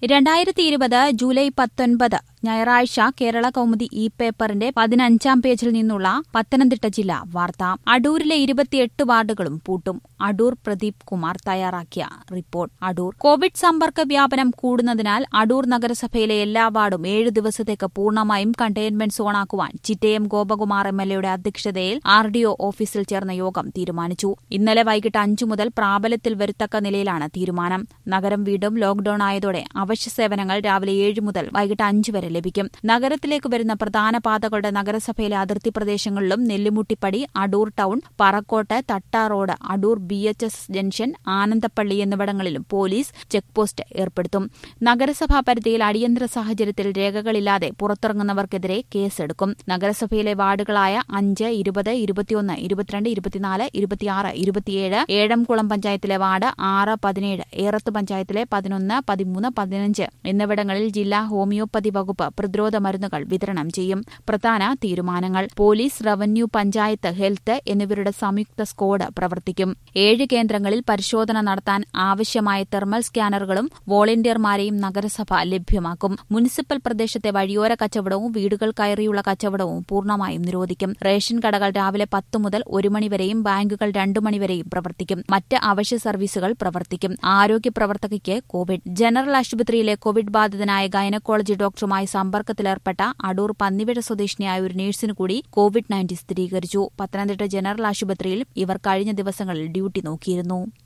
രണ്ടായിരത്തി ഇരുപത് ജൂലൈ പത്തൊൻപത് ഞായറാഴ്ച കേരള കൗമുദി ഇ പേപ്പറിന്റെ പതിനഞ്ചാം പേജിൽ നിന്നുള്ള പത്തനംതിട്ട ജില്ലാ വാർത്ത അടൂരിലെ ഇരുപത്തിയെട്ട് വാർഡുകളും പൂട്ടും അടൂർ പ്രദീപ് കുമാർ തയ്യാറാക്കിയ റിപ്പോർട്ട് അടൂർ കോവിഡ് സമ്പർക്ക വ്യാപനം കൂടുന്നതിനാൽ അടൂർ നഗരസഭയിലെ എല്ലാ വാർഡും ഏഴ് ദിവസത്തേക്ക് പൂർണ്ണമായും കണ്ടെയ്ൻമെന്റ് സോണാക്കുവാൻ ചിറ്റയം ഗോപകുമാർ എം എൽ എയുടെ അധ്യക്ഷതയിൽ ആർ ഡി ഒ ഓഫീസിൽ ചേർന്ന യോഗം തീരുമാനിച്ചു ഇന്നലെ വൈകിട്ട് അഞ്ചു മുതൽ പ്രാബല്യത്തിൽ വരുത്തക്ക നിലയിലാണ് തീരുമാനം നഗരം വീണ്ടും ലോക്ഡൌൺ ആയതോടെ അവശ്യ സേവനങ്ങൾ രാവിലെ ഏഴ് മുതൽ വൈകിട്ട് അഞ്ച് വരെ ലഭിക്കും നഗരത്തിലേക്ക് വരുന്ന പ്രധാന പാതകളുടെ നഗരസഭയിലെ അതിർത്തി പ്രദേശങ്ങളിലും നെല്ലിമുട്ടിപ്പടി Adoor town Parakkode Thatta road Adoor B H S junction Anandappally എന്നിവിടങ്ങളിലും പോലീസ് ചെക്ക് പോസ്റ്റ് ഏർപ്പെടുത്തും നഗരസഭാ പരിധിയിൽ അടിയന്തര സാഹചര്യത്തിൽ രേഖകളില്ലാതെ പുറത്തിറങ്ങുന്നവർക്കെതിരെ കേസെടുക്കും നഗരസഭയിലെ വാർഡുകളായ അഞ്ച് ഇരുപത് ഇരുപത്തിയൊന്ന് ഇരുപത്തിരണ്ട് ഇരുപത്തിനാല് ഇരുപത്തിയാറ് ഇരുപത്തിയേഴ് ഏഴംകുളം പഞ്ചായത്തിലെ വാർഡ് ആറ് പതിനേഴ് ഏറത്ത് പഞ്ചായത്തിലെ പതിനൊന്ന് പതിമൂന്ന് പതിനഞ്ച് എന്നിവിടങ്ങളിൽ ജില്ലാ ഹോമിയോപ്പതി വകുപ്പ് പ്രതിരോധ മരുന്നുകൾ വിതരണം ചെയ്യും പ്രധാന തീരുമാനങ്ങൾ പോലീസ് റവന്യൂ പഞ്ചായത്ത് ഹെൽത്ത് എന്നിവരുടെ സംയുക്ത സ്ക്വാഡ് പ്രവർത്തിക്കും ഏഴ് കേന്ദ്രങ്ങളിൽ പരിശോധന നടത്താൻ ആവശ്യമായ തെർമൽ സ്കാനറുകളും വോളണ്ടിയർമാരെയും നഗരസഭ ലഭ്യമാക്കും മുനിസിപ്പൽ പ്രദേശത്തെ വഴിയോര കച്ചവടവും വീടുകൾ കയറിയുള്ള കച്ചവടവും പൂർണ്ണമായും നിരോധിക്കും റേഷൻ കടകൾ രാവിലെ പത്ത് മുതൽ ഒരു മണിവരെയും ബാങ്കുകൾ രണ്ടു മണിവരെയും പ്രവർത്തിക്കും മറ്റ് അവശ്യ സർവീസുകൾ പ്രവർത്തിക്കും ആരോഗ്യ പ്രവർത്തകയ്ക്ക് കോവിഡ് ജനറൽ ആശുപത്രിയിലെ കോവിഡ് ബാധിതനായ ഗൈനക്കോളജി ഡോക്ടറുമായി സമ്പർക്കത്തിലേർപ്പെട്ട അടൂർ പന്നിവിഴ സ്വദേശിനിയായ ഒരു നഴ്സിനു കൂടി കോവിഡ് നയൻറ്റീൻ സ്ഥിരീകരിച്ചു പത്തനംതിട്ട ജനറൽ ആശുപത്രിയിൽ ഇവർ കഴിഞ്ഞ ദിവസങ്ങളിൽ ഡ്യൂട്ടി നോക്കിയിരുന്നു